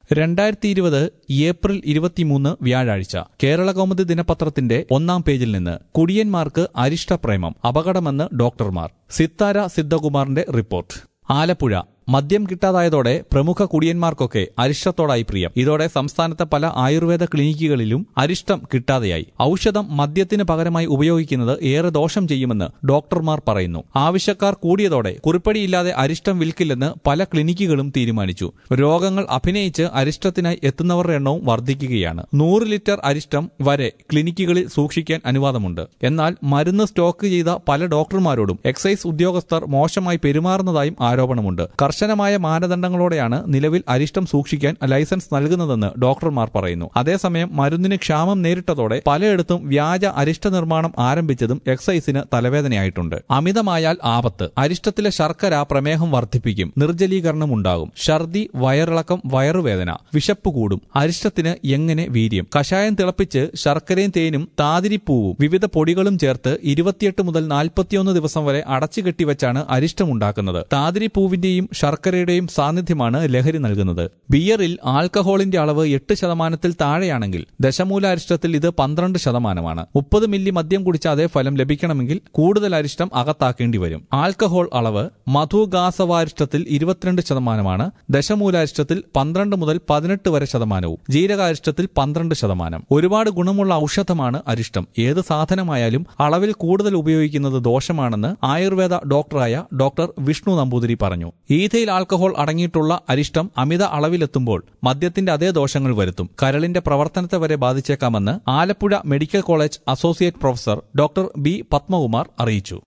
രണ്ടായിരത്തി ഇരുപത് ഏപ്രിൽ ഇരുപത്തിമൂന്ന് വ്യാഴാഴ്ച കേരള കൗമുദി ദിനപത്രത്തിന്റെ ഒന്നാം പേജിൽ നിന്ന് കുടിയന്മാർക്ക് അരിഷ്ടപ്രേമം അപകടമെന്ന് ഡോക്ടർമാർ സിത്താര സിദ്ധകുമാറിന്റെ റിപ്പോർട്ട് ആലപ്പുഴ മദ്യം കിട്ടാതായതോടെ പ്രമുഖ കുടിയന്മാർക്കൊക്കെ അരിഷ്ടത്തോടായി പ്രിയം ഇതോടെ സംസ്ഥാനത്തെ പല ആയുർവേദ ക്ലിനിക്കുകളിലും അരിഷ്ടം കിട്ടാതെയായി ഔഷധം മദ്യത്തിന് പകരമായി ഉപയോഗിക്കുന്നത് ഏറെ ദോഷം ചെയ്യുമെന്ന് ഡോക്ടർമാർ പറയുന്നു ആവശ്യക്കാർ കൂടിയതോടെ കുറിപ്പടിയില്ലാതെ അരിഷ്ടം വിൽക്കില്ലെന്ന് പല ക്ലിനിക്കുകളും തീരുമാനിച്ചു രോഗങ്ങൾ അഭിനയിച്ച് അരിഷ്ടത്തിനായി എത്തുന്നവരുടെ എണ്ണവും വർദ്ധിക്കുകയാണ് നൂറ് ലിറ്റർ അരിഷ്ടം വരെ ക്ലിനിക്കുകളിൽ സൂക്ഷിക്കാൻ അനുവാദമുണ്ട് എന്നാൽ മരുന്ന് സ്റ്റോക്ക് ചെയ്ത പല ഡോക്ടർമാരോടും എക്സൈസ് ഉദ്യോഗസ്ഥർ മോശമായി പെരുമാറുന്നതായും ആരോപണമുണ്ട് കർശനമായ മാനദണ്ഡങ്ങളോടെയാണ് നിലവിൽ അരിഷ്ടം സൂക്ഷിക്കാൻ ലൈസൻസ് നൽകുന്നതെന്ന് ഡോക്ടർമാർ പറയുന്നു അതേസമയം മരുന്നിന് ക്ഷാമം നേരിട്ടതോടെ പലയിടത്തും വ്യാജ അരിഷ്ട നിർമ്മാണം ആരംഭിച്ചതും എക്സൈസിന് തലവേദനയായിട്ടുണ്ട് അമിതമായാൽ ആപത്ത് അരിഷ്ടത്തിലെ ശർക്കര പ്രമേഹം വർദ്ധിപ്പിക്കും നിർജ്ജലീകരണം ഉണ്ടാകും ഛർദി വയറിളക്കം വയറുവേദന വിശപ്പ് കൂടും അരിഷ്ടത്തിന് എങ്ങനെ വീര്യം കഷായം തിളപ്പിച്ച് ശർക്കരയും തേനും താതിരിപ്പൂവും വിവിധ പൊടികളും ചേർത്ത് ഇരുപത്തിയെട്ട് മുതൽ നാൽപ്പത്തിയൊന്ന് ദിവസം വരെ അടച്ചു കെട്ടിവെച്ചാണ് അരിഷ്ടമുണ്ടാക്കുന്നത് താതിരിപ്പൂവിന്റെയും ശർക്കരയുടെയും സാന്നിധ്യമാണ് ലഹരി നൽകുന്നത് ബിയറിൽ ആൽക്കഹോളിന്റെ അളവ് എട്ട് ശതമാനത്തിൽ താഴെയാണെങ്കിൽ ദശമൂല അരിഷ്ടത്തിൽ ഇത് പന്ത്രണ്ട് ശതമാനമാണ് മുപ്പത് മില്ലി മദ്യം കുടിച്ച അതേ ഫലം ലഭിക്കണമെങ്കിൽ കൂടുതൽ അരിഷ്ടം അകത്താക്കേണ്ടി വരും ആൽക്കഹോൾ അളവ് മധുഗാസവാരിഷ്ടത്തിൽ ഇരുപത്തിരണ്ട് ശതമാനമാണ് ദശമൂലാരിഷ്ടത്തിൽ പന്ത്രണ്ട് മുതൽ പതിനെട്ട് വരെ ശതമാനവും ജീരകാരിഷ്ടത്തിൽ പന്ത്രണ്ട് ശതമാനം ഒരുപാട് ഗുണമുള്ള ഔഷധമാണ് അരിഷ്ടം ഏത് സാധനമായാലും അളവിൽ കൂടുതൽ ഉപയോഗിക്കുന്നത് ദോഷമാണെന്ന് ആയുർവേദ ഡോക്ടറായ ഡോക്ടർ വിഷ്ണു നമ്പൂതിരി പറഞ്ഞു ഈഥയിൽ ആൽക്കഹോൾ അടങ്ങിയിട്ടുള്ള അരിഷ്ടം അമിത അളവിലെത്തുമ്പോൾ മദ്യത്തിന്റെ അതേ ദോഷങ്ങൾ വരുത്തും കരളിന്റെ പ്രവർത്തനത്തെ വരെ ബാധിച്ചേക്കാമെന്ന് Alappuzha medical college associate professor doctor B Padmakumar അറിയിച്ചു